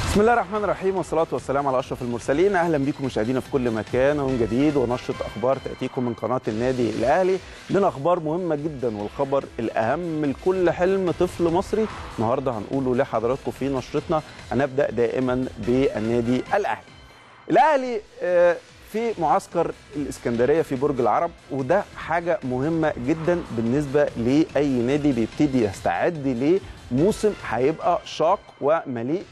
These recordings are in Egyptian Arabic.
بسم الله الرحمن الرحيم والصلاة والسلام على أشرف المرسلين أهلا بكم مشاهدينا في كل مكان ويوم جديد ونشرة أخبار تأتيكم من قناة النادي الأهلي لنا أخبار مهمة جدا والخبر الأهم لكل حلم طفل مصري النهاردة هنقوله لحضراتكم في نشرتنا هنبدأ دائما بالنادي الأهلي الأهلي آه، في معسكر الإسكندرية في برج العرب وده حاجة مهمة جدا بالنسبة لأي نادي بيبتدي يستعد لموسم هيبقى شاق ومليء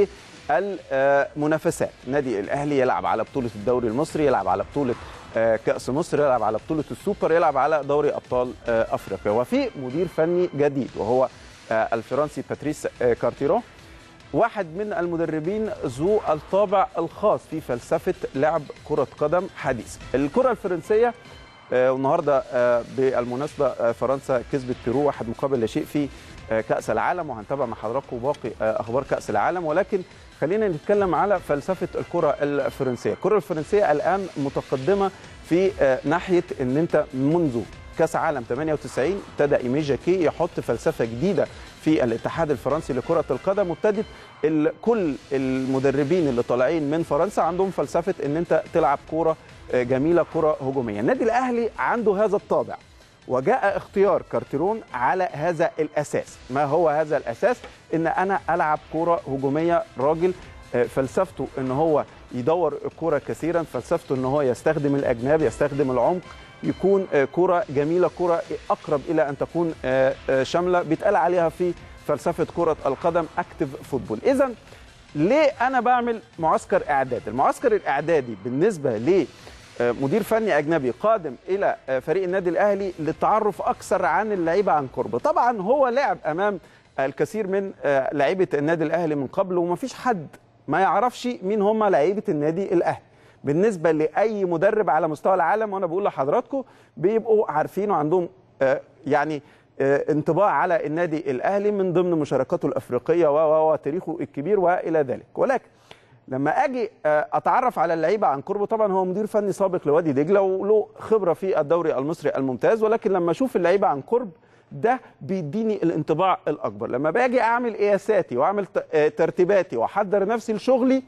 بالمنافسات نادي الأهلي يلعب على بطولة الدوري المصري يلعب على بطولة آه، كأس مصر يلعب على بطولة السوبر يلعب على دوري أبطال آه، أفريقيا وفي مدير فني جديد وهو آه، الفرنسي باتريس آه، كارتيرون واحد من المدربين ذو الطابع الخاص في فلسفه لعب كره قدم حديثه. الكره الفرنسيه آه، والنهارده آه، بالمناسبه آه، فرنسا كسبت بيرو واحد مقابل لا شيء في آه، كاس العالم وهنتابع مع حضراتكم باقي آه، اخبار كاس العالم ولكن خلينا نتكلم على فلسفه الكره الفرنسيه، الكره الفرنسيه الان متقدمه في آه، ناحيه ان انت منذ كاس عالم 98 ابتدى ايمي جاكي يحط فلسفه جديده في الاتحاد الفرنسي لكره القدم وابتدت ال- كل المدربين اللي طالعين من فرنسا عندهم فلسفه ان انت تلعب كوره آه، جميله كره هجوميه النادي الاهلي عنده هذا الطابع وجاء اختيار كارتيرون على هذا الاساس ما هو هذا الاساس ان انا العب كوره هجوميه راجل آه، فلسفته ان هو يدور الكوره كثيرا فلسفته ان هو يستخدم الاجناب يستخدم العمق يكون آه، كرة جميلة كرة أقرب إلى أن تكون آه، آه، شاملة بيتقال عليها في فلسفة كرة القدم أكتف فوتبول إذا ليه أنا بعمل معسكر إعداد المعسكر الإعدادي بالنسبة ل آه، مدير فني أجنبي قادم إلى آه، فريق النادي الأهلي للتعرف أكثر عن اللعيبة عن قرب طبعا هو لعب أمام الكثير من آه، لعيبة النادي الأهلي من قبل ومفيش حد ما يعرفش مين هم لعيبة النادي الأهلي بالنسبه لاي مدرب على مستوى العالم وانا بقول لحضراتكم بيبقوا عارفين وعندهم آه، يعني آه، انطباع على النادي الاهلي من ضمن مشاركاته الافريقيه و و- وتاريخه الكبير والى ذلك ولكن لما اجي آه، اتعرف على اللعيبه عن قربه طبعا هو مدير فني سابق لوادي دجله وله خبره في الدوري المصري الممتاز ولكن لما اشوف اللعيبه عن قرب ده بيديني الانطباع الاكبر لما باجي اعمل قياساتي واعمل ت- آه، ترتيباتي واحضر نفسي لشغلي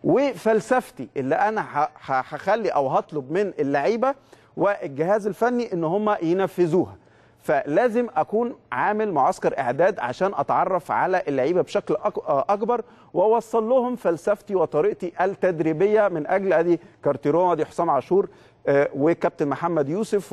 وفلسفتي اللي انا ه- ه- هخلي او هطلب من اللعيبه والجهاز الفني ان هم ينفذوها فلازم اكون عامل معسكر اعداد عشان اتعرف على اللعيبه بشكل أك- اكبر واوصل لهم فلسفتي وطريقتي التدريبيه من اجل ادي كارتيرون ادي حسام عاشور آه، وكابتن محمد يوسف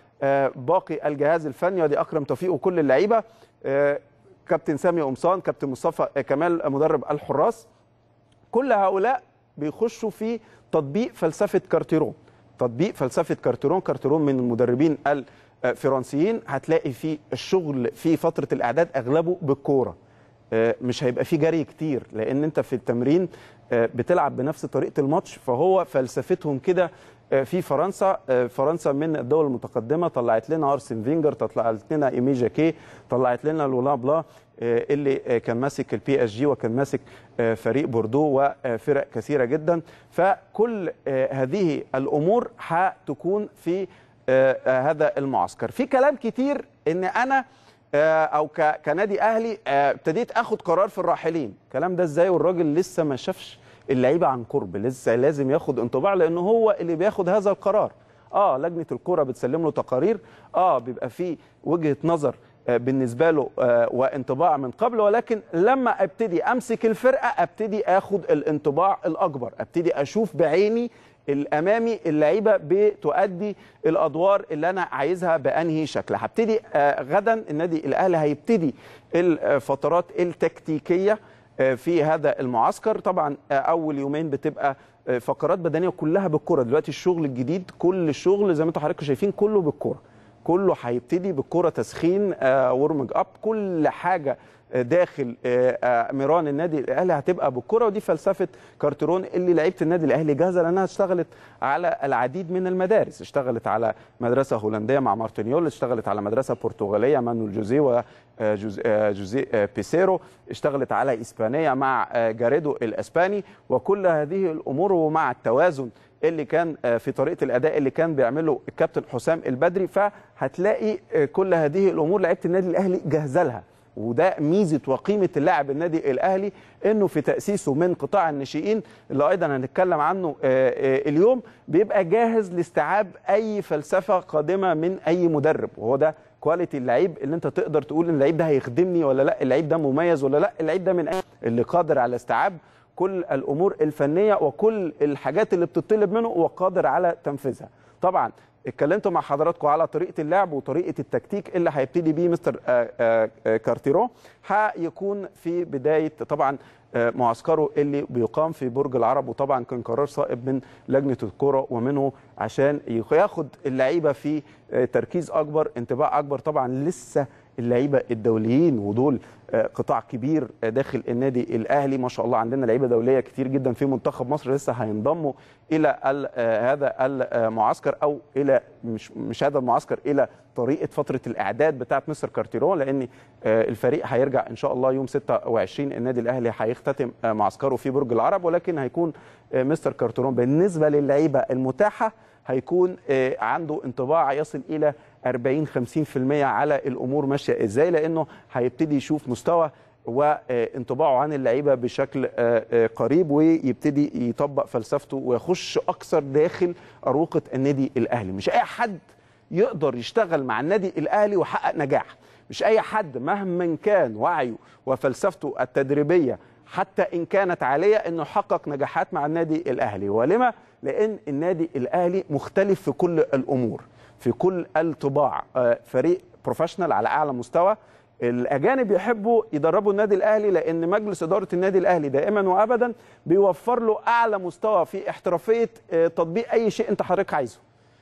وباقي الجهاز الفني ودي اكرم توفيق وكل اللعيبه آه، كابتن سامي قمصان كابتن مصطفى آه، كمال مدرب الحراس كل هؤلاء بيخشوا في تطبيق فلسفه كارتيرون تطبيق فلسفه كارتيرون كارتيرون من المدربين الفرنسيين هتلاقي في الشغل في فتره الاعداد اغلبه بالكوره آه، مش هيبقى فيه جري كتير لان انت في التمرين آه، بتلعب بنفس طريقه الماتش فهو فلسفتهم كده آه، في فرنسا آه، فرنسا من الدول المتقدمه طلعت لنا ارسن فينجر طلعت لنا ايمي جاكي طلعت لنا لولا بلا آه، اللي آه، كان ماسك البي اس جي وكان ماسك آه، فريق بوردو وفرق كثيره جدا فكل آه، هذه الامور هتكون في آه، آه، هذا المعسكر في كلام كتير ان انا آه، او ك- كنادي اهلي آه، ابتديت اخد قرار في الراحلين الكلام ده ازاي والراجل لسه ما شافش اللعيبه عن قرب لسه لازم ياخد انطباع لانه هو اللي بياخد هذا القرار اه لجنه الكره بتسلم له تقارير اه بيبقى في وجهه نظر آه، بالنسبه له آه، وانطباع من قبل ولكن لما ابتدي امسك الفرقه ابتدي اخد الانطباع الاكبر ابتدي اشوف بعيني الامامي اللعيبه بتؤدي الادوار اللي انا عايزها بانهي شكل هبتدي آه، غدا النادي الاهلي هيبتدي الفترات التكتيكيه آه، في هذا المعسكر طبعا آه، اول يومين بتبقى آه، فقرات بدنيه كلها بالكره دلوقتي الشغل الجديد كل الشغل زي ما انتم حضراتكم شايفين كله بالكره كله هيبتدي بالكره تسخين ورمج اب كل حاجه آه، داخل آه، آه، ميران النادي الاهلي هتبقى بالكره ودي فلسفه كارترون اللي لعيبه النادي الاهلي جاهزه لانها اشتغلت على العديد من المدارس اشتغلت على مدرسه هولنديه مع مارتينيول اشتغلت على مدرسه برتغاليه مانويل جوزيه وجوزيه بيسيرو اشتغلت على اسبانيه مع آه، جاريدو الاسباني وكل هذه الامور ومع التوازن اللي كان آه، في طريقه الاداء اللي كان بيعمله الكابتن حسام البدري فهتلاقي آه، كل هذه الامور لعيبه النادي الاهلي جاهزه لها وده ميزه وقيمه اللاعب النادي الاهلي انه في تاسيسه من قطاع الناشئين اللي ايضا هنتكلم عنه اليوم بيبقى جاهز لاستيعاب اي فلسفه قادمه من اي مدرب وهو ده كواليتي اللعيب اللي انت تقدر تقول ان اللعيب ده هيخدمني ولا لا اللعيب ده مميز ولا لا اللعيب ده من أي اللي قادر على استيعاب كل الامور الفنيه وكل الحاجات اللي بتطلب منه وقادر على تنفيذها طبعا اتكلمت مع حضراتكم على طريقه اللعب وطريقه التكتيك اللي هيبتدي بيه مستر كارتيرو هيكون في بدايه طبعا معسكره اللي بيقام في برج العرب وطبعا كان قرار صائب من لجنه الكره ومنه عشان ياخد اللعيبه في تركيز اكبر انتباه اكبر طبعا لسه اللعيبه الدوليين ودول قطاع كبير داخل النادي الاهلي ما شاء الله عندنا لعيبه دوليه كتير جدا في منتخب مصر لسه هينضموا الى هذا المعسكر او الى مش مش هذا المعسكر الى طريقه فتره الاعداد بتاعه مستر كارتيرون لان الفريق هيرجع ان شاء الله يوم 26 النادي الاهلي هيختتم معسكره في برج العرب ولكن هيكون مستر كارتيرون بالنسبه للعيبه المتاحه هيكون عنده انطباع يصل الى 40 50% على الامور ماشيه ازاي لانه هيبتدي يشوف مستوى وانطباعه عن اللعيبه بشكل قريب ويبتدي يطبق فلسفته ويخش اكثر داخل اروقه النادي الاهلي مش اي حد يقدر يشتغل مع النادي الاهلي ويحقق نجاح مش اي حد مهما كان وعيه وفلسفته التدريبيه حتى ان كانت عاليه انه يحقق نجاحات مع النادي الاهلي ولما لان النادي الاهلي مختلف في كل الامور في كل الطباع فريق بروفيشنال على اعلى مستوى الاجانب يحبوا يدربوا النادي الاهلي لان مجلس اداره النادي الاهلي دائما وابدا بيوفر له اعلى مستوى في احترافيه تطبيق اي شيء انت حضرتك عايزه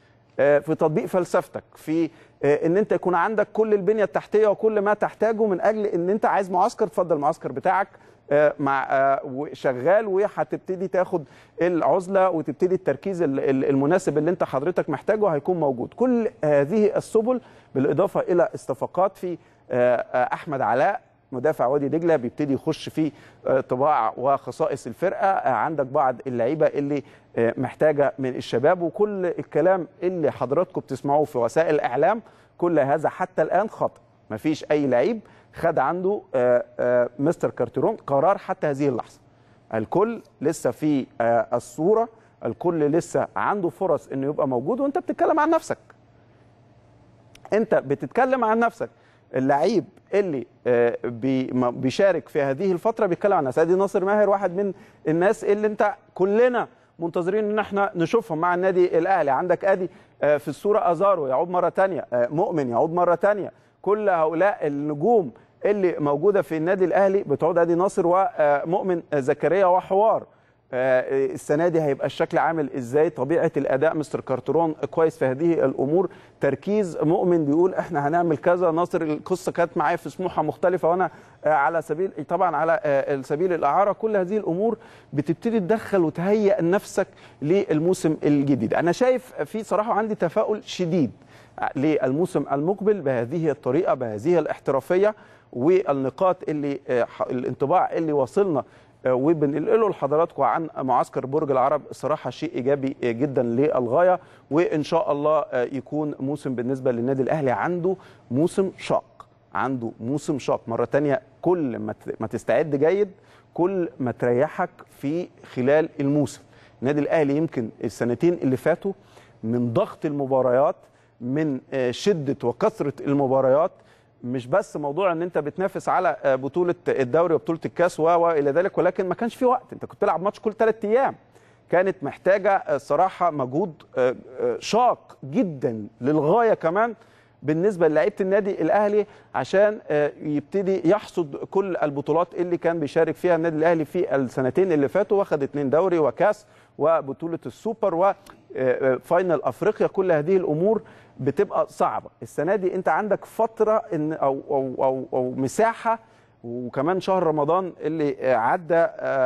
في تطبيق فلسفتك في ان انت يكون عندك كل البنيه التحتيه وكل ما تحتاجه من اجل ان انت عايز معسكر تفضل المعسكر بتاعك مع شغال وهتبتدي تاخد العزله وتبتدي التركيز المناسب اللي انت حضرتك محتاجه هيكون موجود كل هذه السبل بالاضافه الى استفاقات في احمد علاء مدافع وادي دجله بيبتدي يخش في طباع وخصائص الفرقه عندك بعض اللعيبه اللي محتاجه من الشباب وكل الكلام اللي حضراتكم بتسمعوه في وسائل الاعلام كل هذا حتى الان خطا مفيش اي لعيب خد عنده مستر كارتيرون قرار حتى هذه اللحظه الكل لسه في الصوره الكل لسه عنده فرص انه يبقى موجود وانت بتتكلم عن نفسك انت بتتكلم عن نفسك اللعيب اللي بيشارك في هذه الفتره بيتكلم عن نفسه ادي ناصر ماهر واحد من الناس اللي انت كلنا منتظرين ان احنا نشوفهم مع النادي الاهلي عندك ادي في الصوره ازارو يعود مره ثانيه مؤمن يعود مره ثانيه كل هؤلاء النجوم اللي موجوده في النادي الاهلي بتعود ادي ناصر ومؤمن زكريا وحوار السنه دي هيبقى الشكل عامل ازاي طبيعه الاداء مستر كارترون كويس في هذه الامور تركيز مؤمن بيقول احنا هنعمل كذا ناصر القصه كانت معايا في سموحه مختلفه وانا على سبيل طبعا على سبيل الاعاره كل هذه الامور بتبتدي تدخل وتهيئ نفسك للموسم الجديد انا شايف في صراحه عندي تفاؤل شديد للموسم المقبل بهذه الطريقه بهذه الاحترافيه والنقاط اللي الانطباع اللي وصلنا وبننقله لحضراتكم عن معسكر برج العرب الصراحه شيء ايجابي جدا للغايه وان شاء الله يكون موسم بالنسبه للنادي الاهلي عنده موسم شاق عنده موسم شاق مره تانية كل ما تستعد جيد كل ما تريحك في خلال الموسم النادي الاهلي يمكن السنتين اللي فاتوا من ضغط المباريات من شده وكثره المباريات مش بس موضوع ان انت بتنافس على بطوله الدوري وبطوله الكاس والى ذلك ولكن ما كانش في وقت انت كنت تلعب ماتش كل ثلاث ايام كانت محتاجه الصراحه مجهود شاق جدا للغايه كمان بالنسبه للعيبه النادي الاهلي عشان يبتدي يحصد كل البطولات اللي كان بيشارك فيها النادي الاهلي في السنتين اللي فاتوا واخد اثنين دوري وكاس وبطوله السوبر وفاينل افريقيا كل هذه الامور بتبقى صعبه السنه دي انت عندك فتره إن أو, او او او مساحه وكمان شهر رمضان اللي عدى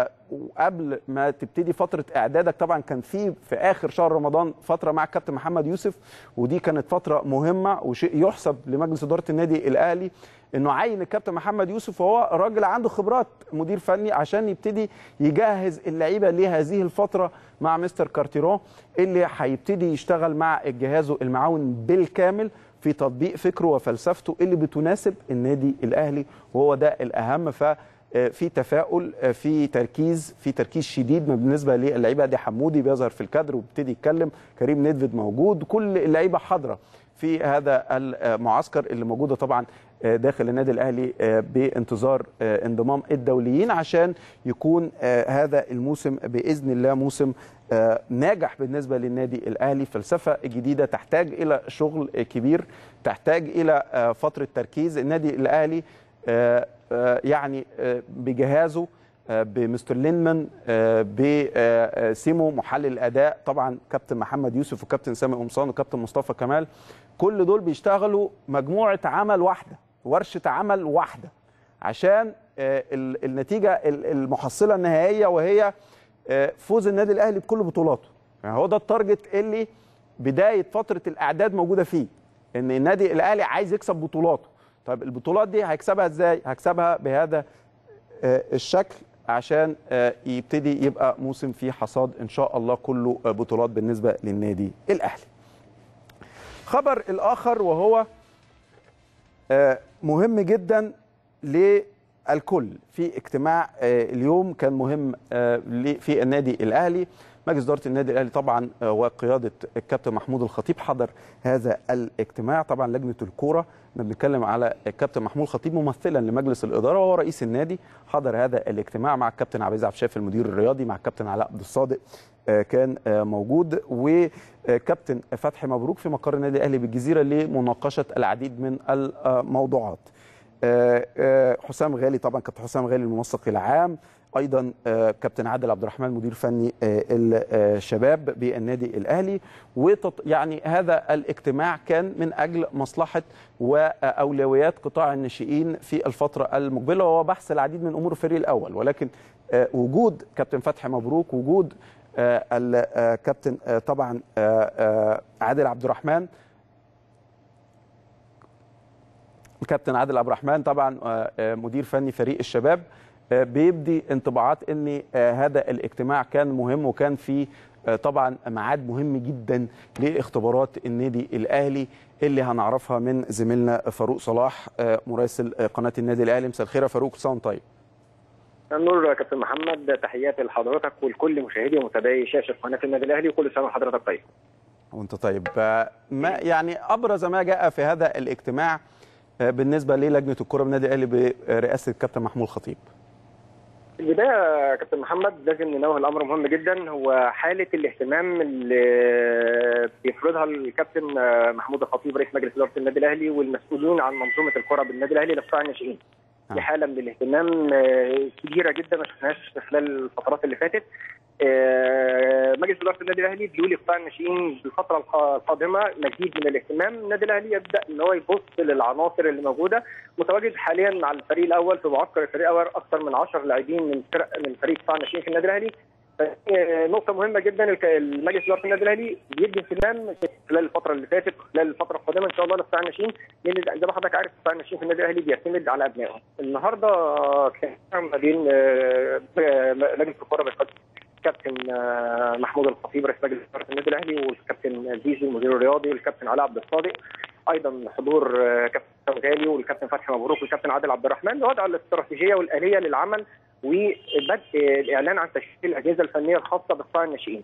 قبل ما تبتدي فتره اعدادك طبعا كان في في اخر شهر رمضان فتره مع الكابتن محمد يوسف ودي كانت فتره مهمه وشيء يحسب لمجلس اداره النادي الاهلي انه عين الكابتن محمد يوسف وهو راجل عنده خبرات مدير فني عشان يبتدي يجهز اللعيبه لهذه الفتره مع مستر كارتيرون اللي هيبتدي يشتغل مع جهازه المعاون بالكامل في تطبيق فكره وفلسفته اللي بتناسب النادي الاهلي وهو ده الاهم ف في تفاؤل في تركيز في تركيز شديد بالنسبه للعيبه دي حمودي بيظهر في الكادر وبيبتدي يتكلم كريم نيدفيد موجود كل اللعيبه حاضره في هذا المعسكر اللي موجوده طبعا داخل النادي الاهلي بانتظار انضمام الدوليين عشان يكون هذا الموسم باذن الله موسم ناجح بالنسبه للنادي الاهلي فلسفه جديده تحتاج الى شغل كبير تحتاج الى فتره تركيز النادي الاهلي يعني بجهازه بمستر لينمان بسيمو محلل الاداء طبعا كابتن محمد يوسف وكابتن سامي قمصان وكابتن مصطفى كمال كل دول بيشتغلوا مجموعه عمل واحده ورشه عمل واحده عشان النتيجه المحصله النهائيه وهي فوز النادي الاهلي بكل بطولاته يعني هو ده التارجت اللي بدايه فتره الاعداد موجوده فيه ان النادي الاهلي عايز يكسب بطولاته طيب البطولات دي هيكسبها ازاي هيكسبها بهذا الشكل عشان يبتدي يبقى موسم فيه حصاد ان شاء الله كله بطولات بالنسبه للنادي الاهلي خبر الاخر وهو مهم جدا للكل في اجتماع اليوم كان مهم في النادي الاهلي مجلس اداره النادي الاهلي طبعا وقياده الكابتن محمود الخطيب حضر هذا الاجتماع طبعا لجنه الكوره بنتكلم على الكابتن محمود الخطيب ممثلا لمجلس الاداره وهو رئيس النادي حضر هذا الاجتماع مع الكابتن عبد العزيز عبد الشافي المدير الرياضي مع الكابتن علاء عبد الصادق كان موجود وكابتن فتحي مبروك في مقر النادي الاهلي بالجزيره لمناقشه العديد من الموضوعات حسام غالي طبعا كابتن حسام غالي المنسق العام ايضا كابتن عادل عبد الرحمن مدير فني الشباب بالنادي الاهلي ويعني هذا الاجتماع كان من اجل مصلحه واولويات قطاع الناشئين في الفتره المقبله وهو بحث العديد من امور الفريق الاول ولكن وجود كابتن فتحي مبروك وجود الكابتن طبعا عادل عبد الرحمن الكابتن عادل عبد الرحمن طبعا مدير فني فريق الشباب بيبدي انطباعات ان هذا الاجتماع كان مهم وكان في طبعا ميعاد مهم جدا لاختبارات النادي الاهلي اللي هنعرفها من زميلنا فاروق صلاح مراسل قناه النادي الاهلي مساء الخير يا فاروق ساوند طيب النور يا كابتن محمد تحياتي لحضرتك ولكل مشاهدي ومتابعي شاشه قناه النادي الاهلي وكل سنه وحضرتك طيب وانت طيب ما يعني ابرز ما جاء في هذا الاجتماع بالنسبه للجنه الكره بالنادي الاهلي برئاسه الكابتن محمود خطيب البدايه يا كابتن محمد لازم ننوه الامر مهم جدا هو حاله الاهتمام اللي بيفرضها الكابتن محمود الخطيب رئيس مجلس اداره النادي الاهلي والمسؤولين عن منظومه الكره بالنادي الاهلي لقطاع الناشئين. دي حاله من الاهتمام كبيره جدا ما شفناهاش خلال الفترات اللي فاتت. مجلس اداره النادي الاهلي بيولي قطاع الناشئين بالفتره القادمه مزيد من الاهتمام، النادي الاهلي يبدا ان هو يبص للعناصر اللي موجوده، متواجد حاليا مع الفريق الاول في معسكر الفريق الاول اكثر من 10 لاعبين من فرق من فريق قطاع الناشئين في النادي الاهلي. نقطه مهمه جدا المجلس اداره النادي الاهلي بيدي اهتمام خلال الفتره اللي فاتت خلال الفتره القادمه ان شاء الله لقطاع الناشئين لان زي ما حضرتك عارف قطاع الناشئين في النادي الاهلي بيعتمد على ابنائهم. النهارده كان ما بين لجنه الكره بقياده الكابتن محمود الخطيب رئيس مجلس اداره النادي الاهلي والكابتن زيزو المدير الرياضي والكابتن علاء عبد الصادق ايضا حضور كابتن غالي والكابتن فتحي مبروك والكابتن عادل عبد الرحمن لوضع الاستراتيجيه والاليه للعمل وبدء الاعلان عن تشكيل الاجهزه الفنيه الخاصه بقطاع الناشئين.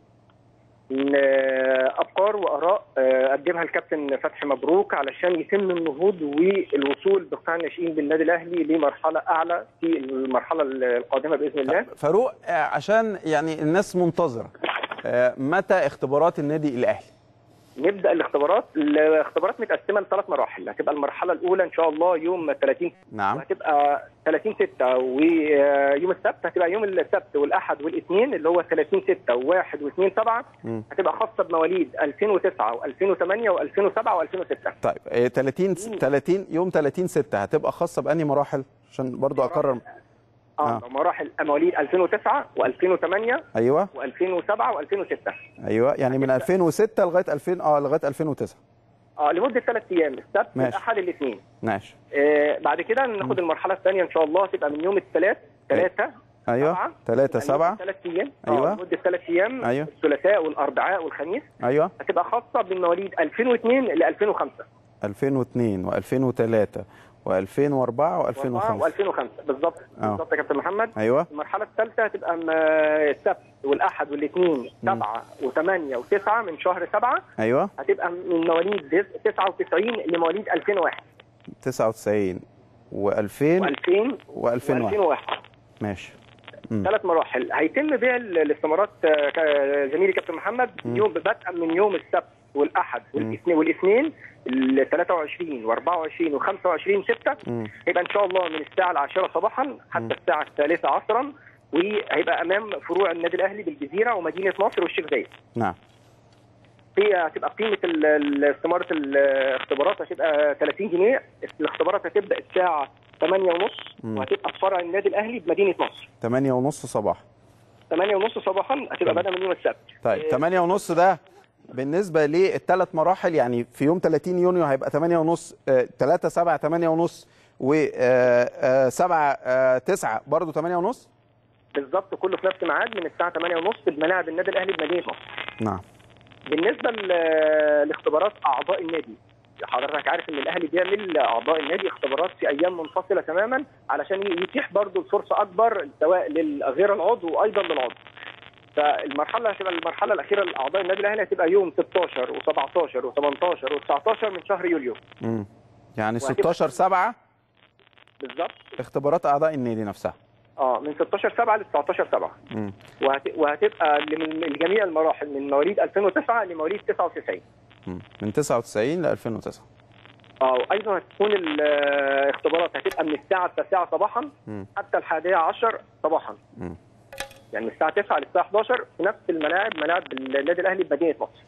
افكار واراء قدمها الكابتن فتحي مبروك علشان يتم النهوض والوصول بقطاع الناشئين بالنادي الاهلي لمرحله اعلى في المرحله القادمه باذن الله. فاروق عشان يعني الناس منتظره متى اختبارات النادي الاهلي؟ نبدا الاختبارات الاختبارات متقسمه لثلاث مراحل هتبقى المرحله الاولى ان شاء الله يوم 30 نعم وهتبقى 30 6 ويوم السبت هتبقى يوم السبت والاحد والاثنين اللي هو 30 6 و1 و2 7 هتبقى خاصه بمواليد 2009 و2008 و2007 و2006 طيب 30 30 يوم 30 6 هتبقى خاصه باني مراحل عشان برضو اكرر اه, آه. مراحل مواليد 2009 و2008 ايوه و2007 و2006 ايوه يعني من 2006 لغايه 2000 اه لغايه 2009 اه لمده ثلاث ايام السبت الاحد الاثنين ماشي آه بعد كده ناخد المرحله الثانيه ان شاء الله تبقى من يوم الثلاث 3 ايوه 3 7 ثلاث ايام ايوه لمده ثلاث ايام ايوه الثلاثاء والاربعاء والخميس ايوه هتبقى خاصه بالمواليد 2002 ل 2005 2002 و2003 و2004 و2005 و2005 بالظبط آه. بالظبط يا كابتن محمد ايوه المرحله الثالثه هتبقى م- السبت والاحد والاثنين سبعه وثمانيه وتسعه من شهر سبعه ايوه هتبقى من مواليد دس- 99 لمواليد 2001 99 و2000 و2000 و2001 و2001 ماشي مم. ثلاث مراحل هيتم بيع ال- الاستمارات آه، ك- زميلي كابتن محمد يوم بدءا من يوم السبت والاحد والاثنين والاثنين ال 23 و24 و25 6 مم. هيبقى ان شاء الله من الساعه العاشره صباحا حتى الساعه الثالثه عصرا وهيبقى امام فروع النادي الاهلي بالجزيره ومدينه نصر والشيخ زايد نعم هي هتبقى قيمه ال- ال- استماره الاختبارات هتبقى 30 جنيه الاختبارات هتبدا الساعه 8 ونص مم. وهتبقى في فرع النادي الاهلي بمدينه نصر 8 ونص صباح 8 ونص صباحا هتبقى بدأ من يوم السبت طيب 8 ونص ده بالنسبه للثلاث مراحل يعني في يوم 30 يونيو هيبقى 8 ونص 3 7 8 ونص و 7 9 برضه 8 ونص بالظبط كله في نفس الميعاد من الساعه 8 ونص بملاعب النادي الاهلي بمدينه نصر نعم بالنسبه ل- لاختبارات اعضاء النادي حضرتك عارف ان الاهلي بيعمل اعضاء النادي اختبارات في ايام منفصله تماما علشان يتيح برضه الفرصه اكبر سواء لغير العضو وايضا للعضو فالمرحله هتبقى المرحله الاخيره لاعضاء النادي الاهلي هتبقى يوم 16 و17 و18 و19 من شهر يوليو مم. يعني وهتبقى- 16 7 بالظبط اختبارات اعضاء النادي نفسها اه من 16 7 ل 19 7 مم. وهت... وهتبقى لمن- لجميع المراحل من مواليد 2009 لمواليد 99 مم. من 99 ل 2009 اه وايضا هتكون الاختبارات هتبقى من الساعه 9 صباحا مم. حتى الحادية عشر صباحا مم. يعني من الساعه 9 للساعه 11 في نفس الملاعب ملاعب النادي الاهلي بمدينه نصر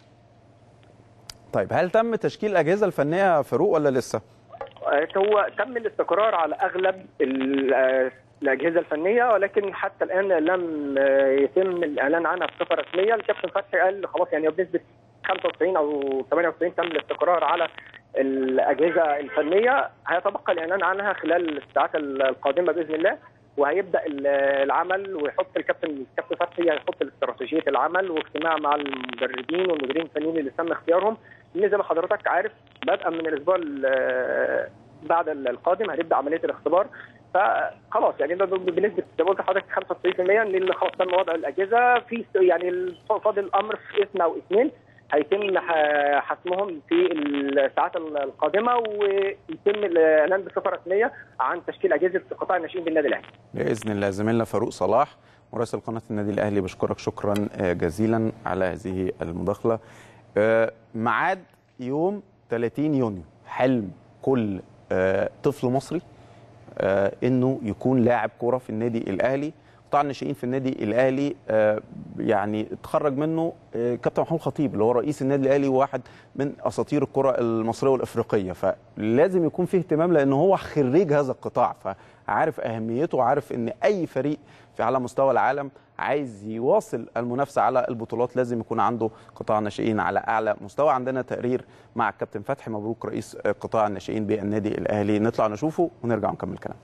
طيب هل تم تشكيل الاجهزه الفنيه فاروق ولا لسه؟ آه، هو تم الاستقرار على اغلب ال- آه، الاجهزه الفنيه ولكن حتى الان لم آه، يتم الاعلان عنها بصفه رسميه الكابتن فتحي قال خلاص يعني بنسبه 95 او 98 تم الاستقرار على الاجهزه الفنيه هيتبقى الاعلان عنها خلال الساعات القادمه باذن الله وهيبدا ال- العمل ويحط الكابتن الكابتن فتحي هيحط استراتيجيه العمل واجتماع مع المدربين والمديرين الفنيين اللي تم اختيارهم لان زي ما حضرتك عارف بدءا من الاسبوع ال- بعد القادم هنبدا عمليه الاختبار فخلاص يعني ده بنسبه زي ما قلت لحضرتك 95% لان خلاص تم وضع الاجهزه في يعني فاضل الامر في اسم او اثنين هيتم ح- حسمهم في الساعات القادمه ويتم الاعلان بصفه رسميه عن تشكيل اجهزه قطاع الناشئين بالنادي الاهلي. باذن الله زميلنا فاروق صلاح مراسل قناه النادي الاهلي بشكرك شكرا آه، جزيلا على هذه المداخله آه، ميعاد يوم 30 يونيو حلم كل آه، طفل مصري آه، انه يكون لاعب كوره في النادي الاهلي قطاع الناشئين في النادي الاهلي آه، يعني اتخرج منه آه، كابتن محمود خطيب اللي هو رئيس النادي الاهلي وواحد من اساطير الكره المصريه والافريقيه فلازم يكون فيه اهتمام لان هو خريج هذا القطاع فعارف اهميته وعارف ان اي فريق في على مستوى العالم عايز يواصل المنافسه على البطولات لازم يكون عنده قطاع ناشئين على اعلى مستوى عندنا تقرير مع الكابتن فتحي مبروك رئيس قطاع الناشئين بالنادي الاهلي نطلع نشوفه ونرجع نكمل كلام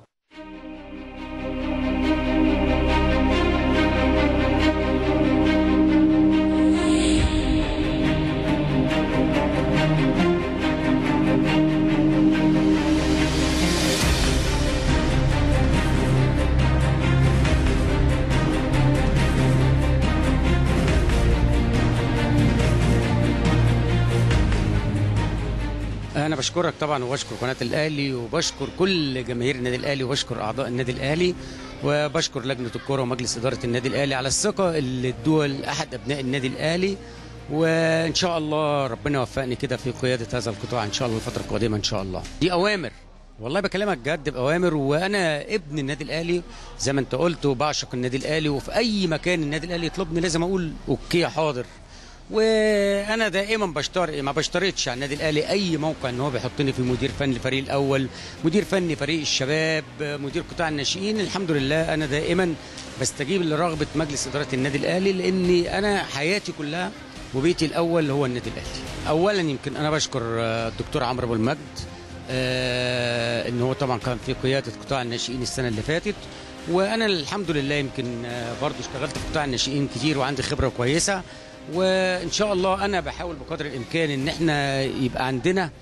انا بشكرك طبعا وبشكر قناه الاهلي وبشكر كل جماهير النادي الاهلي وبشكر اعضاء النادي الاهلي وبشكر لجنه الكره ومجلس اداره النادي الاهلي على الثقه اللي ادوها لاحد ابناء النادي الاهلي وان شاء الله ربنا يوفقني كده في قياده هذا القطاع ان شاء الله الفتره القادمه ان شاء الله دي اوامر والله بكلمك جد باوامر وانا ابن النادي الاهلي زي ما انت قلت وبعشق النادي الاهلي وفي اي مكان النادي الاهلي يطلبني لازم اقول اوكي حاضر وانا دائما بشترط ما بشترطش على النادي الاهلي اي موقع ان هو بيحطني في مدير فني الفريق الاول مدير فني فريق الشباب مدير قطاع الناشئين الحمد لله انا دائما بستجيب لرغبه مجلس اداره النادي الاهلي لاني انا حياتي كلها وبيتي الاول هو النادي الاهلي اولا يمكن انا بشكر آه، الدكتور عمرو ابو المجد آه، ان هو طبعا كان في قياده قطاع الناشئين السنه اللي فاتت وانا الحمد لله يمكن آه، برضو اشتغلت في قطاع الناشئين كتير وعندي خبره كويسه وان شاء الله انا بحاول بقدر الامكان ان احنا يبقى عندنا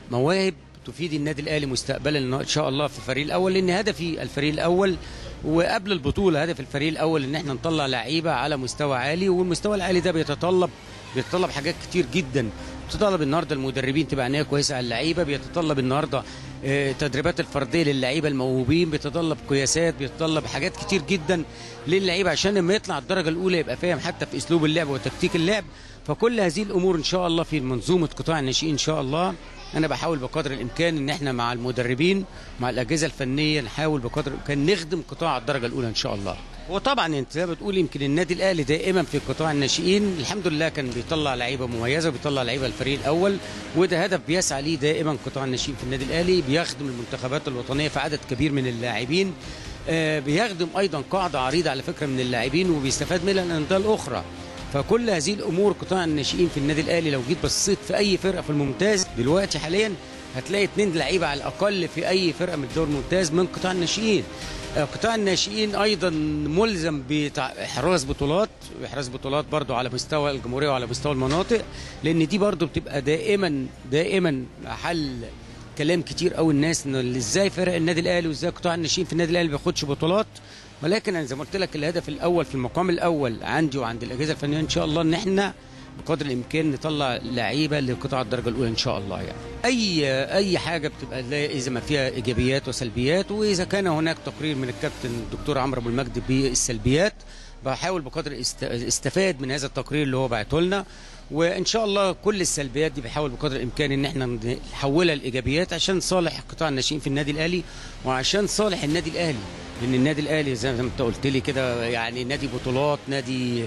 مواهب تفيد النادي الاهلي مستقبلا ان شاء الله في الفريق الاول لان هدفي الفريق الاول وقبل البطوله هدف الفريق الاول ان احنا نطلع لعيبه على مستوى عالي والمستوى العالي ده بيتطلب بيتطلب حاجات كتير جدا بيتطلب النهارده المدربين تبقى عينيها كويسه على اللعيبه بيتطلب النهارده آه، تدريبات الفرديه للعيبه الموهوبين بيتطلب قياسات بيتطلب حاجات كتير جدا للعيبه عشان لما يطلع الدرجه الاولى يبقى فاهم حتى في اسلوب اللعب وتكتيك اللعب فكل هذه الامور ان شاء الله في منظومه قطاع الناشئين ان شاء الله انا بحاول بقدر الامكان ان احنا مع المدربين مع الاجهزه الفنيه نحاول بقدر الامكان نخدم قطاع الدرجه الاولى ان شاء الله وطبعا انت زي ما بتقول يمكن النادي الاهلي دائما في قطاع الناشئين الحمد لله كان بيطلع لعيبه مميزه وبيطلع لعيبه الفريق الاول وده هدف بيسعى ليه دائما قطاع الناشئين في النادي الاهلي بيخدم المنتخبات الوطنيه في عدد كبير من اللاعبين آه، بيخدم ايضا قاعده عريضه على فكره من اللاعبين وبيستفاد منها الانديه الاخرى فكل هذه الامور قطاع الناشئين في النادي الاهلي لو جيت بصيت في اي فرقه في الممتاز دلوقتي حاليا هتلاقي اثنين لعيبه على الاقل في اي فرقه من الدوري الممتاز من قطاع الناشئين آه، قطاع الناشئين ايضا ملزم باحراز بطولات احراز بطولات برضو على مستوى الجمهوريه وعلى مستوى المناطق لان دي برضو بتبقى دائما دائما محل كلام كتير قوي الناس انه ازاي فرق النادي الاهلي وازاي قطاع الناشئين في النادي الاهلي ما بياخدش بطولات ولكن انا زي ما قلت لك الهدف الاول في المقام الاول عندي وعند الاجهزه الفنيه ان شاء الله ان احنا بقدر الامكان نطلع لعيبه لقطاع الدرجه الاولى ان شاء الله يعني اي اي حاجه بتبقى لا- اذا ما فيها ايجابيات وسلبيات واذا كان هناك تقرير من الكابتن الدكتور عمرو ابو المجد بالسلبيات بحاول بقدر است- استفاد من هذا التقرير اللي هو بعته لنا وان شاء الله كل السلبيات دي بحاول بقدر الامكان ان احنا نحولها لايجابيات عشان صالح قطاع الناشئين في النادي الاهلي وعشان صالح النادي الاهلي لان النادي الاهلي زي ما انت قلت لي كده يعني نادي بطولات نادي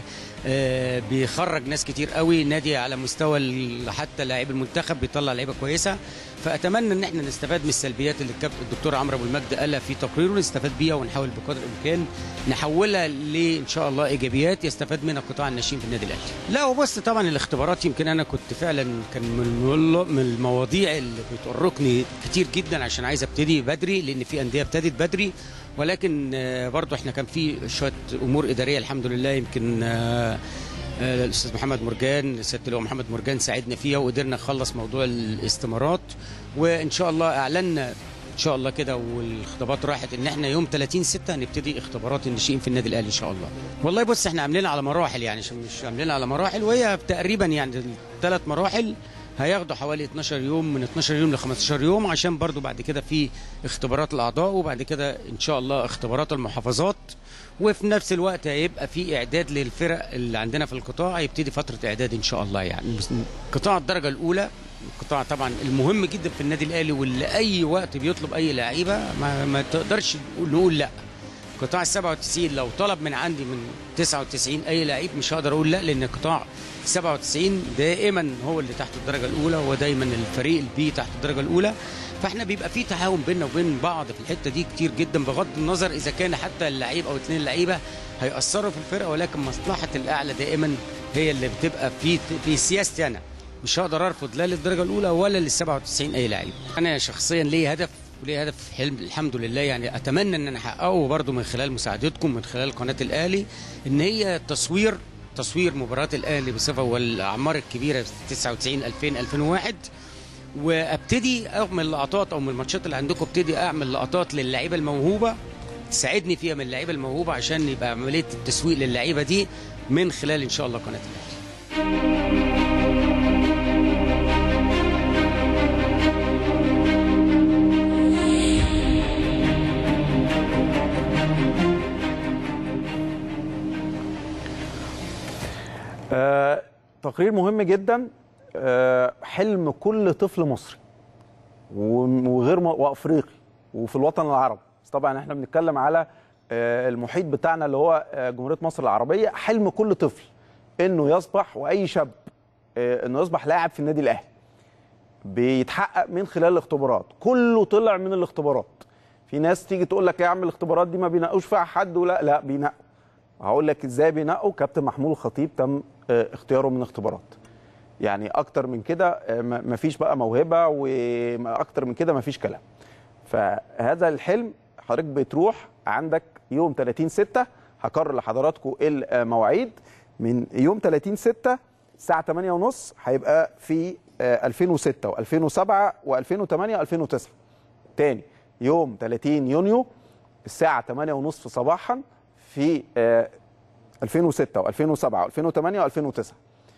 آه، بيخرج ناس كتير قوي نادي على مستوى ال- حتى لاعب المنتخب بيطلع لعيبه كويسه فاتمنى ان احنا نستفاد من السلبيات اللي الكابتن الدكتور عمرو ابو المجد قالها في تقريره نستفاد بيها ونحاول بقدر الامكان نحولها لان شاء الله ايجابيات يستفاد منها قطاع الناشئين في النادي الاهلي. لا وبص طبعا الاختبارات يمكن انا كنت فعلا كان من من المواضيع اللي بتؤرقني كتير جدا عشان عايز ابتدي بدري لان في انديه ابتدت بدري ولكن آه، برضو احنا كان في شويه امور اداريه الحمد لله يمكن آه، آه، الاستاذ محمد مرجان سياده اللواء محمد مرجان ساعدنا فيها وقدرنا نخلص موضوع الاستمارات وان شاء الله اعلنا ان شاء الله كده والخطابات راحت ان احنا يوم 30 6 هنبتدي اختبارات الناشئين في النادي الاهلي ان شاء الله. والله بص احنا عاملينها على مراحل يعني عشان مش عاملينها على مراحل وهي تقريبا يعني ثلاث مراحل هياخدوا حوالي 12 يوم من 12 يوم ل 15 يوم عشان برضو بعد كده في اختبارات الاعضاء وبعد كده ان شاء الله اختبارات المحافظات وفي نفس الوقت هيبقى في اعداد للفرق اللي عندنا في القطاع هيبتدي فتره اعداد ان شاء الله يعني بس قطاع الدرجه الاولى قطاع طبعا المهم جدا في النادي الاهلي واللي اي وقت بيطلب اي لعيبه ما, ما تقدرش نقول لا قطاع ال 97 لو طلب من عندي من 99 اي لعيب مش هقدر اقول لا لان قطاع 97 دائما هو اللي تحت الدرجه الاولى هو دايما الفريق البي تحت الدرجه الاولى فاحنا بيبقى في تعاون بيننا وبين بعض في الحته دي كتير جدا بغض النظر اذا كان حتى اللعيب او اثنين لعيبه هيأثروا في الفرقه ولكن مصلحه الاعلى دائما هي اللي بتبقى في في سياستي انا مش هقدر ارفض لا للدرجه الاولى ولا لل 97 اي لعيب انا شخصيا لي هدف وليه هدف حلم الحمد لله يعني اتمنى ان انا احققه برضه من خلال مساعدتكم من خلال قناه الاهلي ان هي تصوير تصوير مباراه الاهلي بصفه والاعمار الكبيره 99 2000 2001 وابتدي اعمل لقطات او من الماتشات اللي عندكم ابتدي اعمل لقطات للعيبه الموهوبه تساعدني فيها من اللعيبه الموهوبه عشان يبقى عمليه التسويق للعيبه دي من خلال ان شاء الله قناه الاهلي آه، تقرير مهم جدا آه، حلم كل طفل مصري وم- وغير م- وافريقي وفي الوطن العربي بس طبعا احنا بنتكلم على آه، المحيط بتاعنا اللي هو آه، جمهوريه مصر العربيه حلم كل طفل انه يصبح واي شاب آه، انه يصبح لاعب في النادي الاهلي بيتحقق من خلال الاختبارات كله طلع من الاختبارات في ناس تيجي تقول لك يا عم الاختبارات دي ما بينقوش فيها حد ولا لا بينقوا هقول لك ازاي بينقوا كابتن محمود الخطيب تم آه، اختياره من اختبارات يعني اكتر من كده آه، ما- مفيش بقى موهبه واكتر من كده مفيش كلام فهذا الحلم حضرتك بتروح عندك يوم 30 6 هكرر لحضراتكم المواعيد من يوم 30 6 الساعه 8 ونص هيبقى في آه، 2006 و2007 و2008 و2009 تاني يوم 30 يونيو الساعه 8:30 صباحا في آه، 2006 و2007 و2008 و2009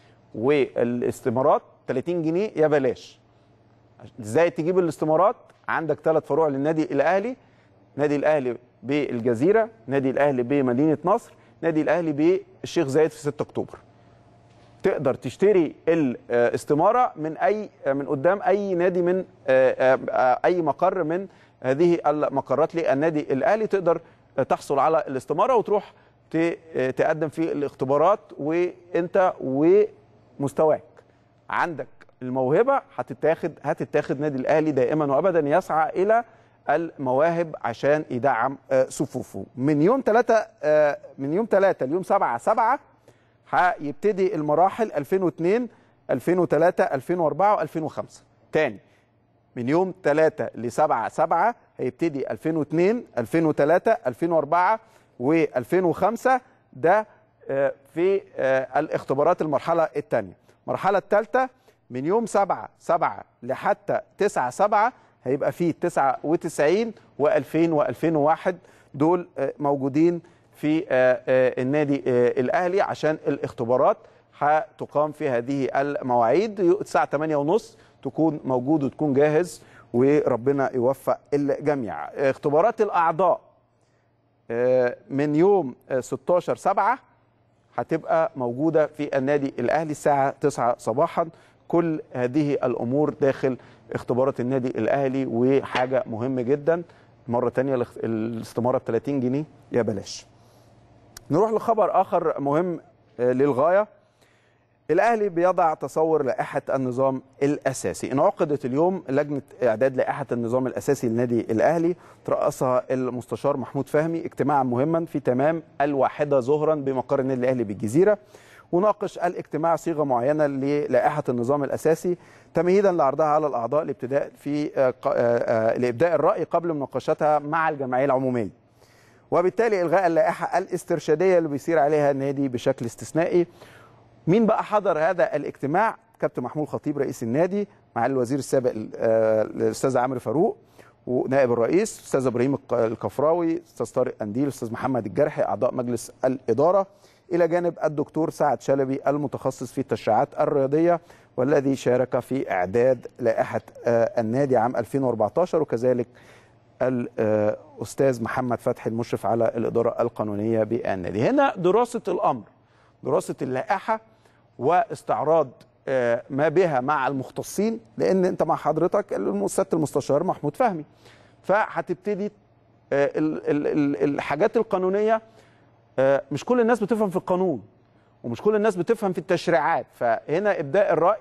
والاستمارات 30 جنيه يا بلاش ازاي تجيب الاستمارات عندك ثلاث فروع للنادي الاهلي نادي الاهلي بالجزيره نادي الاهلي بمدينه نصر نادي الاهلي بالشيخ زايد في 6 اكتوبر تقدر تشتري الاستماره من اي من قدام اي نادي من آه، آه، اي مقر من هذه المقرات للنادي الاهلي تقدر تحصل على الاستماره وتروح ت- تقدم في الاختبارات وانت ومستواك عندك الموهبه هتتاخد هتتاخد نادي الاهلي دائما وابدا يسعى الى المواهب عشان يدعم آه، صفوفه من يوم 3 من يوم 3 ليوم 7 7 هيبتدي المراحل 2002 2003 2004 و2005 تاني من يوم 3 ل 7 7 هيبتدي 2002 2003 2004 و2005 ده آه، في آه، الاختبارات المرحله الثانيه المرحله الثالثه من يوم 7 7 لحتى 9 7 هيبقى فيه 99 و2000 و2001 دول آه، موجودين في آه، آه، النادي آه، الاهلي عشان الاختبارات هتقام في هذه المواعيد الساعه 8:30 تكون موجود وتكون جاهز وربنا يوفق الجميع اختبارات الاعضاء آه، من يوم آه، 16 7 هتبقى موجوده في النادي الاهلي الساعه 9 صباحا كل هذه الامور داخل اختبارات النادي الاهلي وحاجه مهمه جدا مره تانية الاخت- الاستماره ب 30 جنيه يا بلاش نروح لخبر اخر مهم آه، للغايه الاهلي بيضع تصور لائحه النظام الاساسي انعقدت اليوم لجنه اعداد لائحه النظام الاساسي للنادي الاهلي ترأسها المستشار محمود فهمي اجتماعا مهما في تمام الواحده ظهرا بمقر النادي الاهلي بالجزيره وناقش الاجتماع صيغه معينه للائحه النظام الاساسي تمهيدا لعرضها على الاعضاء لابتداء في آه، ق- آه، آه، لابداء الراي قبل مناقشتها مع الجمعيه العموميه وبالتالي الغاء اللائحه الاسترشاديه اللي بيسير عليها النادي بشكل استثنائي مين بقى حضر هذا الاجتماع كابتن محمود خطيب رئيس النادي مع الوزير السابق آه، الاستاذ عمرو فاروق ونائب الرئيس استاذ ابراهيم الق- الكفراوي استاذ طارق قنديل استاذ محمد الجرحي اعضاء مجلس الاداره الى جانب الدكتور سعد شلبي المتخصص في التشريعات الرياضيه والذي شارك في اعداد لائحه آه، النادي عام 2014 وكذلك الاستاذ محمد فتحي المشرف على الاداره القانونيه بالنادي هنا دراسه الامر دراسه اللائحه واستعراض آه، ما بها مع المختصين لان انت مع حضرتك الم- سياده المستشار محمود فهمي فهتبتدي آه، ال- ال- ال- الحاجات القانونيه آه، مش كل الناس بتفهم في القانون ومش كل الناس بتفهم في التشريعات فهنا ابداء الراي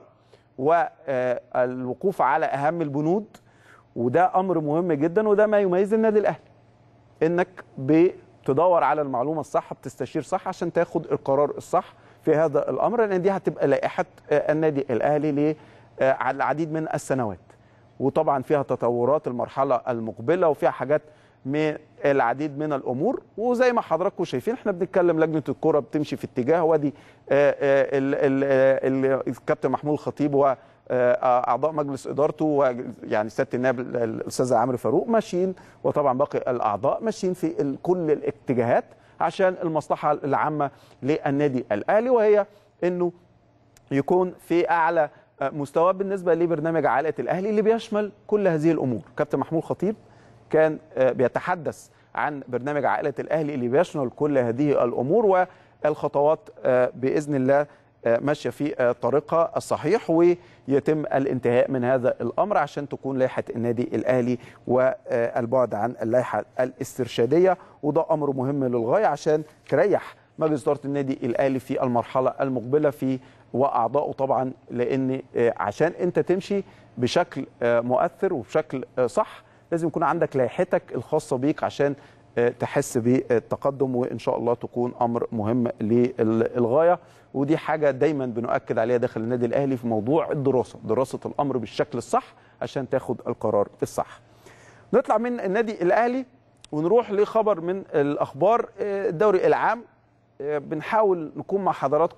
والوقوف على اهم البنود وده امر مهم جدا وده ما يميز النادي الاهلي انك بتدور على المعلومه الصح بتستشير صح عشان تاخد القرار الصح في هذا الامر لان دي هتبقى لائحه آه، النادي الاهلي ل آه، على العديد من السنوات وطبعا فيها تطورات المرحله المقبله وفيها حاجات من العديد من الامور وزي ما حضراتكم شايفين احنا بنتكلم لجنه الكره بتمشي في اتجاه وادي آه، آه، ال- ال- ال- الكابتن محمود الخطيب و آه، اعضاء مجلس ادارته ويعني سياده النائب الاستاذ عمرو فاروق ماشيين وطبعا باقي الاعضاء ماشيين في ال- كل الاتجاهات عشان المصلحه العامه للنادي الاهلي وهي انه يكون في اعلى مستوى بالنسبه لبرنامج عائله الاهلي اللي بيشمل كل هذه الامور كابتن محمود خطيب كان آه، بيتحدث عن برنامج عائله الاهلي اللي بيشمل كل هذه الامور والخطوات آه، باذن الله آه، ماشيه في آه، طريقها الصحيح ويتم الانتهاء من هذا الامر عشان تكون لائحه النادي الاهلي والبعد عن اللائحه الاسترشاديه وده امر مهم للغايه عشان تريح مجلس اداره النادي الاهلي في المرحله المقبله في واعضائه طبعا لان آه، عشان انت تمشي بشكل آه، مؤثر وبشكل آه، صح لازم يكون عندك لائحتك الخاصه بيك عشان آه، تحس بالتقدم وان شاء الله تكون امر مهم للغايه ودي حاجه دايما بنؤكد عليها داخل النادي الاهلي في موضوع الدراسه دراسه الامر بالشكل الصح عشان تاخد القرار الصح نطلع من النادي الاهلي ونروح لخبر من الاخبار آه، الدوري العام آه، بنحاول نكون مع حضراتكم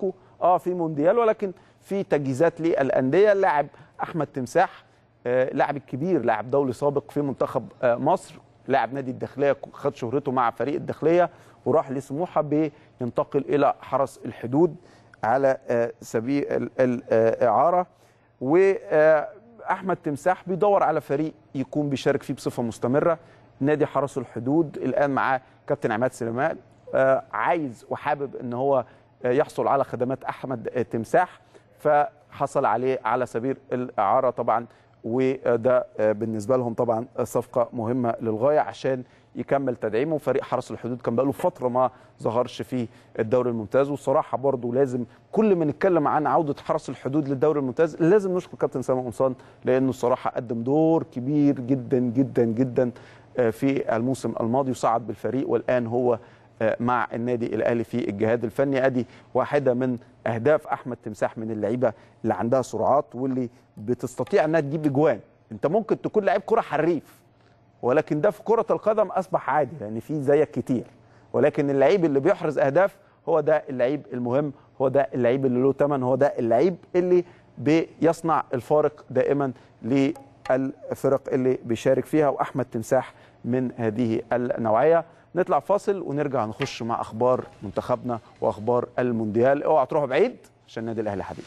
اه في مونديال ولكن في تجهيزات للانديه اللاعب احمد تمساح آه، لاعب الكبير لاعب دولي سابق في منتخب آه، مصر لاعب نادي الداخليه خد شهرته مع فريق الداخليه وراح لسموحه بينتقل الى حرس الحدود على آه، سبيل ال- الاعاره واحمد تمساح بيدور على فريق يكون بيشارك فيه بصفه مستمره نادي حرس الحدود الان معاه كابتن عماد سليمان آه، عايز وحابب ان هو آه، يحصل على خدمات احمد آه، تمساح فحصل عليه على سبيل الاعاره طبعا وده آه، بالنسبه لهم طبعا صفقه مهمه للغايه عشان يكمل تدعيمه فريق حرس الحدود كان بقاله فتره ما ظهرش في الدوري الممتاز والصراحه برضو لازم كل ما نتكلم عن عوده حرس الحدود للدوري الممتاز لازم نشكر كابتن سامي قمصان لانه الصراحه قدم دور كبير جدا جدا جدا آه، في الموسم الماضي وصعد بالفريق والان هو آه، مع النادي الاهلي في الجهاد الفني ادي واحده من اهداف احمد تمساح من اللعيبه اللي عندها سرعات واللي بتستطيع انها تجيب اجوان انت ممكن تكون لعيب كره حريف ولكن ده في كره القدم اصبح عادي لان في زيك كتير ولكن اللعيب اللي بيحرز اهداف هو ده اللعيب المهم هو ده اللعيب اللي له ثمن هو ده اللعيب اللي بيصنع الفارق دائما للفرق اللي بيشارك فيها واحمد تمساح من هذه النوعيه نطلع فاصل ونرجع نخش مع اخبار منتخبنا واخبار المونديال اوعى تروحوا بعيد عشان النادي الاهلي حبيبي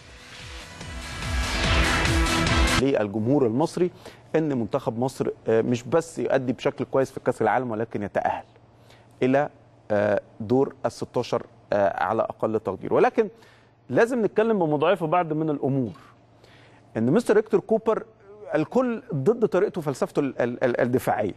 للجمهور المصري ان منتخب مصر آه، مش بس يؤدي بشكل كويس في كاس العالم ولكن يتاهل الى آه، دور ال 16 آه، على اقل تقدير ولكن لازم نتكلم بموضوعيه في بعض من الامور ان مستر هيكتور كوبر الكل ضد طريقته وفلسفته ال- ال- ال- الدفاعيه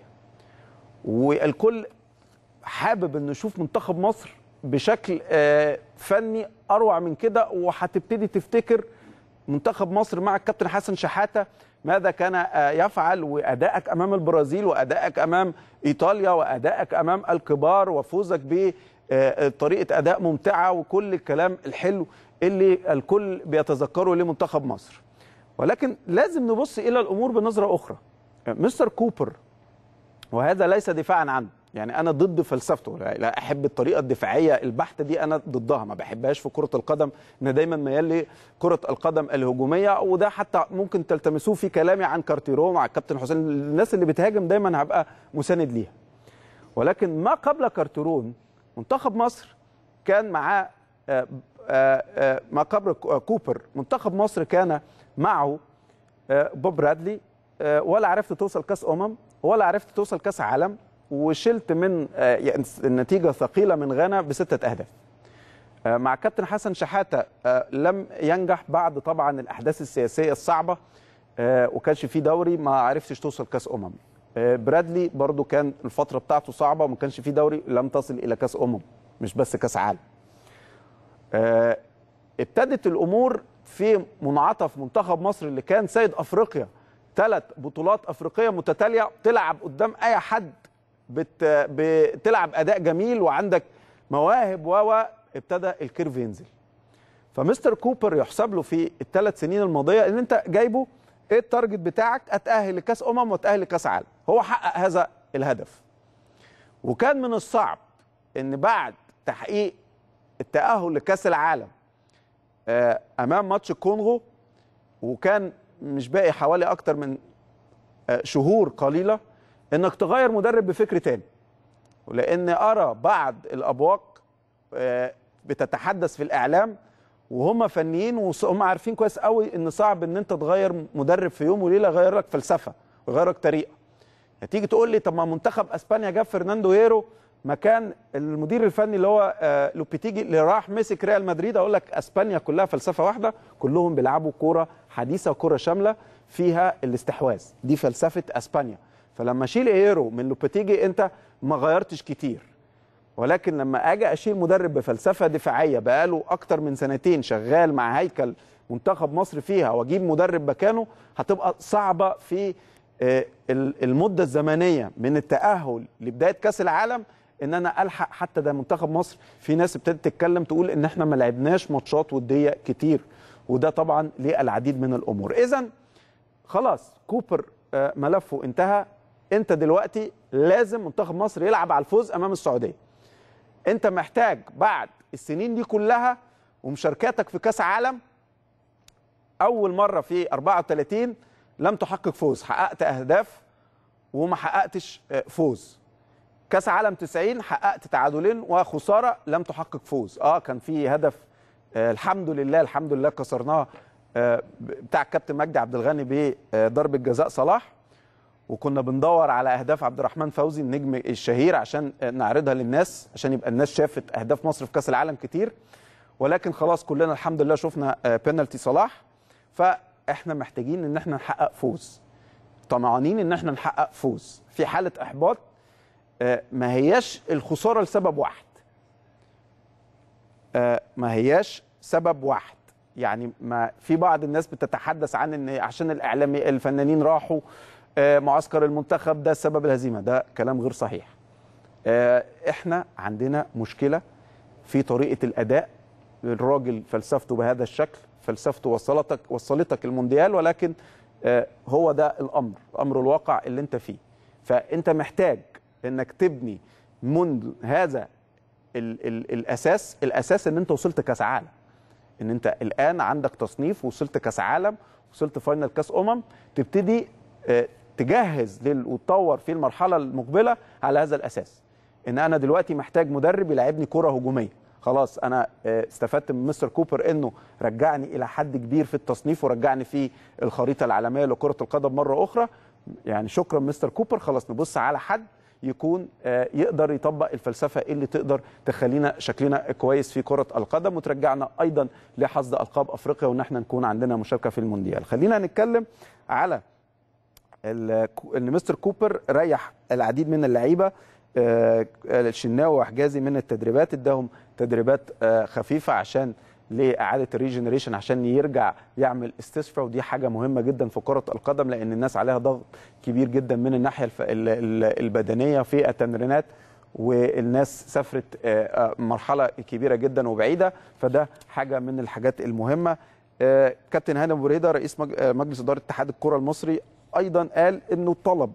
والكل حابب انه يشوف منتخب مصر بشكل آه، فني اروع من كده وهتبتدي تفتكر منتخب مصر مع الكابتن حسن شحاته ماذا كان آه، يفعل وادائك امام البرازيل وادائك امام ايطاليا وادائك امام الكبار وفوزك بطريقه اداء ممتعه وكل الكلام الحلو اللي الكل بيتذكره لمنتخب مصر ولكن لازم نبص الى الامور بنظره اخرى مستر كوبر وهذا ليس دفاعا عنه يعني انا ضد فلسفته لا لا احب الطريقه الدفاعيه البحته دي انا ضدها ما بحبهاش في كره القدم انا دايما ميال لكره القدم الهجوميه وده حتى ممكن تلتمسوه في كلامي عن كارتيرو مع الكابتن حسين الناس اللي بتهاجم دايما هبقى مساند ليها ولكن ما قبل كارتيرون منتخب مصر كان معاه آه، آه، آه، ما قبل كوبر منتخب مصر كان معه آه، بوب برادلي آه، ولا عرفت توصل كاس امم ولا عرفت توصل كاس عالم وشلت من آه، يعني النتيجه ثقيله من غانا بسته اهداف آه، مع كابتن حسن شحاته آه، لم ينجح بعد طبعا الاحداث السياسيه الصعبه آه، وكانش في دوري ما عرفتش توصل كاس امم آه، برادلي برضو كان الفتره بتاعته صعبه وما كانش في دوري لم تصل الى كاس امم مش بس كاس عالم آه، ابتدت الامور في منعطف منتخب مصر اللي كان سيد افريقيا ثلاث بطولات افريقيه متتاليه تلعب قدام اي حد بت... بتلعب اداء جميل وعندك مواهب و ابتدى الكيرف ينزل فمستر كوبر يحسب له في الثلاث سنين الماضيه ان انت جايبه ايه التارجت بتاعك اتاهل لكاس امم واتاهل لكاس عالم هو حقق هذا الهدف وكان من الصعب ان بعد تحقيق التاهل لكاس العالم آه، امام ماتش الكونغو وكان مش باقي حوالي اكتر من آه، شهور قليله انك تغير مدرب بفكر تاني ولان ارى بعض الابواق آه، بتتحدث في الاعلام وهم فنيين وهم عارفين كويس قوي ان صعب ان انت تغير مدرب في يوم وليله يغير لك فلسفه ويغير لك طريقه هتيجي تقول لي طب ما منتخب اسبانيا جاب فرناندو هيرو مكان المدير الفني اللي هو آه، لوبيتيجي اللي راح مسك ريال مدريد اقول لك اسبانيا كلها فلسفه واحده كلهم بيلعبوا كوره حديثه وكوره شامله فيها الاستحواذ دي فلسفه اسبانيا فلما اشيل هيرو من لوبيتيجي انت ما غيرتش كتير ولكن لما اجي اشيل مدرب بفلسفه دفاعيه بقاله اكتر من سنتين شغال مع هيكل منتخب مصر فيها واجيب مدرب مكانه هتبقى صعبه في آه، ال- المده الزمنيه من التاهل لبدايه كاس العالم ان انا الحق حتى ده منتخب مصر في ناس ابتدت تتكلم تقول ان احنا ما لعبناش ماتشات وديه كتير وده طبعا للعديد من الامور اذا خلاص كوبر آه، ملفه انتهى انت دلوقتي لازم منتخب مصر يلعب على الفوز امام السعوديه انت محتاج بعد السنين دي كلها ومشاركاتك في كاس عالم اول مره في 34 لم تحقق فوز حققت اهداف وما حققتش آه، فوز كاس عالم 90 حققت تعادلين وخساره لم تحقق فوز اه كان في هدف آه الحمد لله الحمد لله كسرناه آه بتاع الكابتن مجدي عبد الغني بضربه جزاء صلاح وكنا بندور على اهداف عبد الرحمن فوزي النجم الشهير عشان آه، نعرضها للناس عشان يبقى الناس شافت اهداف مصر في كاس العالم كتير ولكن خلاص كلنا الحمد لله شفنا آه، بينالتي صلاح فاحنا محتاجين ان احنا نحقق فوز طمعانين ان احنا نحقق فوز في حاله احباط آه، ما هياش الخساره لسبب واحد آه، ما هياش سبب واحد يعني ما في بعض الناس بتتحدث عن ان عشان الاعلامي الفنانين راحوا آه، معسكر المنتخب ده سبب الهزيمه ده كلام غير صحيح آه، احنا عندنا مشكله في طريقه الاداء الراجل فلسفته بهذا الشكل فلسفته وصلتك وصلتك المونديال ولكن آه، هو ده الامر امر الواقع اللي انت فيه فانت محتاج انك تبني منذ هذا ال ال الاساس الاساس ان انت وصلت كاس عالم ان انت الان عندك تصنيف وصلت كاس عالم وصلت فاينل كاس امم تبتدي آه، تجهز لل- وتطور في المرحله المقبله على هذا الاساس ان انا دلوقتي محتاج مدرب يلعبني كره هجوميه خلاص انا آه، استفدت من مستر كوبر انه رجعني الى حد كبير في التصنيف ورجعني في الخريطه العالميه لكره القدم مره اخرى يعني شكرا مستر كوبر خلاص نبص على حد يكون آه، يقدر يطبق الفلسفه اللي تقدر تخلينا شكلنا كويس في كره القدم وترجعنا ايضا لحصد القاب افريقيا وان احنا نكون عندنا مشاركه في المونديال خلينا نتكلم على ال- ان مستر كوبر ريح العديد من اللعيبه آه، الشناوي وحجازي من التدريبات اداهم تدريبات آه، خفيفه عشان لاعاده الريجنريشن عشان يرجع يعمل استشفاء ودي حاجه مهمه جدا في كره القدم لان الناس عليها ضغط كبير جدا من الناحيه الف- ال- ال- البدنيه في التمرينات والناس سافرت آه، آه، مرحله كبيره جدا وبعيده فده حاجه من الحاجات المهمه آه، كابتن هاني ابو بريده رئيس مج- آه، مجلس اداره اتحاد الكره المصري ايضا قال انه طلب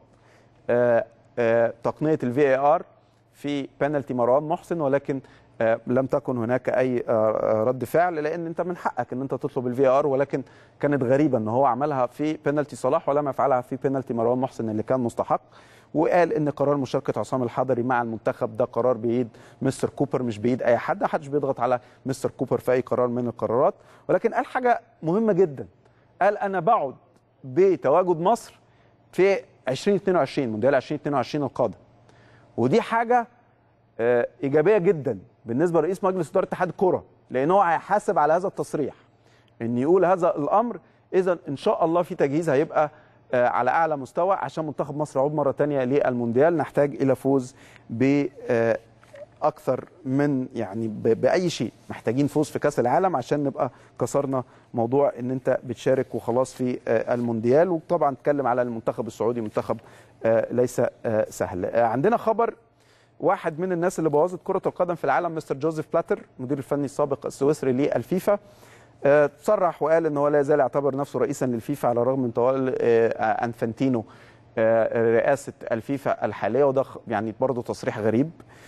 آه، آه، تقنيه الفي اي ار في بنالتي مروان محسن ولكن آه، لم تكن هناك اي آه، آه، رد فعل لان انت من حقك ان انت تطلب الفي ار ولكن كانت غريبه ان هو عملها في بنالتي صلاح ولم يفعلها في بنالتي مروان محسن اللي كان مستحق وقال ان قرار مشاركه عصام الحضري مع المنتخب ده قرار بايد مستر كوبر مش بايد اي حد محدش بيضغط على مستر كوبر في اي قرار من القرارات ولكن قال حاجه مهمه جدا قال انا بعد بتواجد مصر في 2022 مونديال 2022 القادم ودي حاجه آه، ايجابيه جدا بالنسبه لرئيس مجلس اداره اتحاد الكره لان هو هيحاسب على هذا التصريح ان يقول هذا الامر اذا ان شاء الله في تجهيز هيبقى آه، على اعلى مستوى عشان منتخب مصر يعود مره ثانيه للمونديال نحتاج الى فوز ب آه، اكثر من يعني ب- باي شيء محتاجين فوز في كاس العالم عشان نبقى كسرنا موضوع ان انت بتشارك وخلاص في آه، المونديال وطبعا نتكلم على المنتخب السعودي منتخب آه، ليس آه، سهل آه، عندنا خبر واحد من الناس اللي بوظت كرة القدم في العالم مستر جوزيف بلاتر المدير الفني السابق السويسري للفيفا آه، تصرح وقال ان هو لا يزال يعتبر نفسه رئيسا للفيفا على الرغم من طوال آه، انفانتينو آه، رئاسه الفيفا الحاليه وده خ- يعني برضه تصريح غريب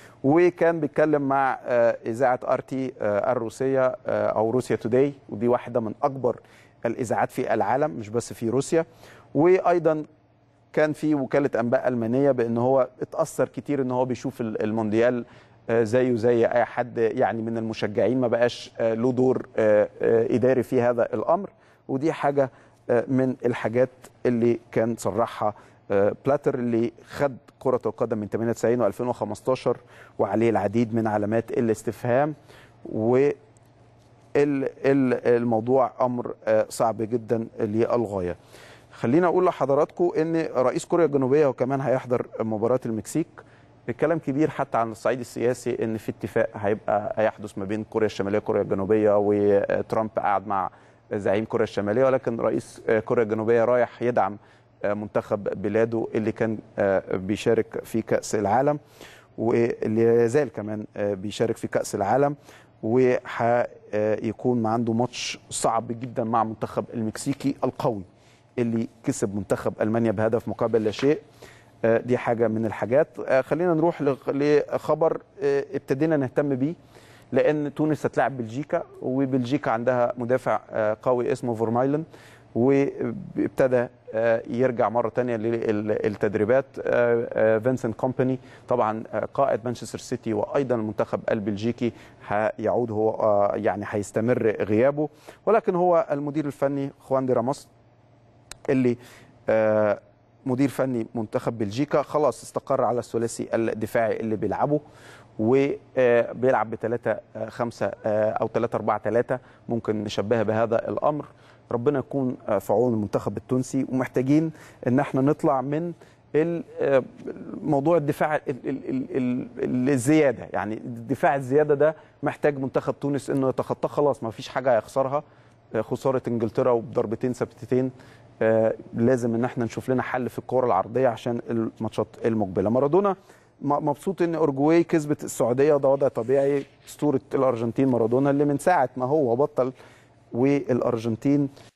وكان بيتكلم مع آه، اذاعه ارتي آه، الروسيه آه، او روسيا توداي ودي واحده من اكبر الاذاعات في العالم مش بس في روسيا وايضا كان في وكاله انباء المانيه بان هو اتاثر كتير ان هو بيشوف ال- المونديال آه، زيه زي اي حد يعني من المشجعين ما بقاش آه، له دور آه، آه، اداري في هذا الامر ودي حاجه آه، من الحاجات اللي كان صرحها آه، بلاتر اللي خد كره القدم من 98 و2015 وعليه العديد من علامات الاستفهام و ال- ال- الموضوع امر آه، صعب جدا للغايه. خلينا اقول لحضراتكم ان رئيس كوريا الجنوبيه وكمان هيحضر مباراه المكسيك الكلام كبير حتى عن الصعيد السياسي ان في اتفاق هيبقى هيحدث ما بين كوريا الشماليه وكوريا الجنوبيه وترامب قاعد مع زعيم كوريا الشماليه ولكن رئيس كوريا الجنوبيه رايح يدعم منتخب بلاده اللي كان بيشارك في كاس العالم واللي يزال كمان بيشارك في كاس العالم وهيكون عنده ماتش صعب جدا مع منتخب المكسيكي القوي اللي كسب منتخب المانيا بهدف مقابل لا شيء آه، دي حاجه من الحاجات آه، خلينا نروح لخ- لخبر آه، ابتدينا نهتم بيه لان تونس هتلاعب بلجيكا وبلجيكا عندها مدافع آه، قوي اسمه فورمايلن وابتدى آه، يرجع مره تانية للتدريبات آه، آه، فينسنت كومباني طبعا آه، قائد مانشستر سيتي وايضا المنتخب البلجيكي هيعود هو آه، يعني هيستمر غيابه ولكن هو المدير الفني خوان دي راموس اللي آه، مدير فني منتخب بلجيكا خلاص استقر على الثلاثي الدفاعي اللي بيلعبه وبيلعب ب 3 5 او 3 4 3 ممكن نشبهها بهذا الامر ربنا يكون آه، في عون المنتخب التونسي ومحتاجين ان احنا نطلع من ال- آه، موضوع الدفاع ال- ال- ال- ال- الزياده يعني الدفاع الزياده ده محتاج منتخب تونس انه يتخطاه خلاص ما فيش حاجه هيخسرها آه، خساره انجلترا وبضربتين ثابتتين آه، لازم ان احنا نشوف لنا حل في الكره العرضيه عشان الماتشات المقبله مارادونا م- مبسوط ان اورجواي كسبت السعوديه وده وضع طبيعي اسطوره الارجنتين مارادونا اللي من ساعه ما هو بطل والارجنتين